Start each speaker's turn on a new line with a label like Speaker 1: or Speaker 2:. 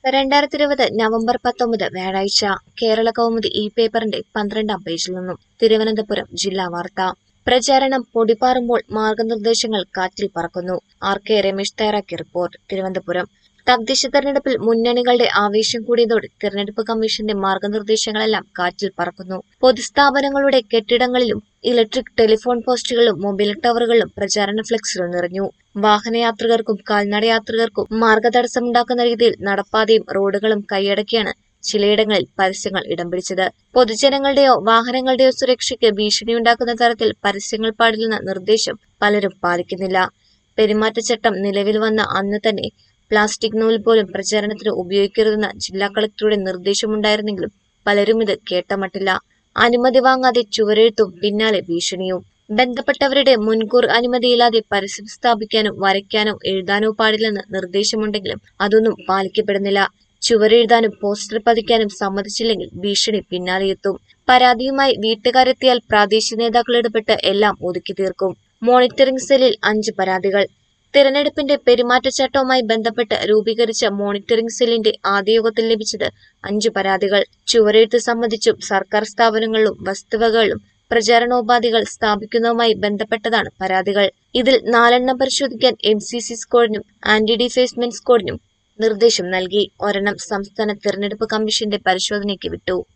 Speaker 1: രണ്ടായിരത്തി ഇരുപത് നവംബർ പത്തൊമ്പത് വ്യാഴാഴ്ച കേരള കൗമുദി ഈ പേപ്പറിന്റെ പന്ത്രണ്ടാം പേജിൽ നിന്നും തിരുവനന്തപുരം ജില്ലാ വാർത്ത പ്രചാരണം പൊടിപാറുമ്പോൾ മാർഗനിർദ്ദേശങ്ങൾ കാറ്റിൽ പറക്കുന്നു ആർ കെ രമേശ് തയ്യാറാക്കിയ റിപ്പോർട്ട് തിരുവനന്തപുരം തദ്ദേശ തെരഞ്ഞെടുപ്പിൽ മുന്നണികളുടെ ആവേശം കൂടിയതോടെ തെരഞ്ഞെടുപ്പ് കമ്മീഷന്റെ മാർഗനിർദ്ദേശങ്ങളെല്ലാം കാറ്റിൽ പറക്കുന്നു പൊതുസ്ഥാപനങ്ങളുടെ കെട്ടിടങ്ങളിലും ഇലക്ട്രിക് ടെലിഫോൺ പോസ്റ്റുകളിലും മൊബൈൽ ടവറുകളിലും പ്രചാരണ ഫ്ലെക്സുകൾ നിറഞ്ഞു വാഹനയാത്രികർക്കും കാൽനടയാത്രികർക്കും മാർഗതടസ്സമുണ്ടാക്കുന്ന രീതിയിൽ നടപ്പാതയും റോഡുകളും കൈയടക്കിയാണ് ചിലയിടങ്ങളിൽ പരസ്യങ്ങൾ ഇടം പിടിച്ചത് പൊതുജനങ്ങളുടെയോ വാഹനങ്ങളുടെയോ സുരക്ഷയ്ക്ക് ഭീഷണിയുണ്ടാക്കുന്ന തരത്തിൽ പരസ്യങ്ങൾ പാടില്ലെന്ന നിർദ്ദേശം പലരും പാലിക്കുന്നില്ല പെരുമാറ്റച്ചട്ടം നിലവിൽ വന്ന അന്ന് തന്നെ പ്ലാസ്റ്റിക് നൂൽ പോലും പ്രചാരണത്തിന് ഉപയോഗിക്കരുതെന്ന ജില്ലാ കളക്ടറുടെ നിർദ്ദേശമുണ്ടായിരുന്നെങ്കിലും പലരും ഇത് കേട്ടമട്ടില്ല അനുമതി വാങ്ങാതെ ചുവരെഴുത്തും പിന്നാലെ ഭീഷണിയും ബന്ധപ്പെട്ടവരുടെ മുൻകൂർ അനുമതിയില്ലാതെ പരസ്യം സ്ഥാപിക്കാനോ വരയ്ക്കാനോ എഴുതാനോ പാടില്ലെന്ന് നിർദ്ദേശമുണ്ടെങ്കിലും അതൊന്നും പാലിക്കപ്പെടുന്നില്ല ചുവരെഴുതാനും പോസ്റ്റർ പതിക്കാനും സമ്മതിച്ചില്ലെങ്കിൽ ഭീഷണി പിന്നാലെയെത്തും പരാതിയുമായി വീട്ടുകാരെത്തിയാൽ പ്രാദേശിക നേതാക്കൾ ഇടപെട്ട് എല്ലാം ഒതുക്കി തീർക്കും മോണിറ്ററിംഗ് സെല്ലിൽ അഞ്ച് പരാതികൾ തിരഞ്ഞെടുപ്പിന്റെ പെരുമാറ്റച്ചട്ടവുമായി ബന്ധപ്പെട്ട് രൂപീകരിച്ച മോണിറ്ററിംഗ് സെല്ലിന്റെ ആദ്യ യോഗത്തിൽ ലഭിച്ചത് അഞ്ചു പരാതികൾ ചുവരെഴുത്ത് സംബന്ധിച്ചും സർക്കാർ സ്ഥാപനങ്ങളിലും വസ്തുവകകളിലും പ്രചാരണോപാധികൾ സ്ഥാപിക്കുന്നതുമായി ബന്ധപ്പെട്ടതാണ് പരാതികൾ ഇതിൽ നാലെണ്ണം പരിശോധിക്കാൻ എം സി സി സ്ക്വാഡിനും ആന്റി ഡിഫേസ്മെന്റ് സ്ക്വാഡിനും നിർദ്ദേശം നൽകി ഒരെണ്ണം സംസ്ഥാന തിരഞ്ഞെടുപ്പ് കമ്മീഷന്റെ പരിശോധനയ്ക്ക് വിട്ടു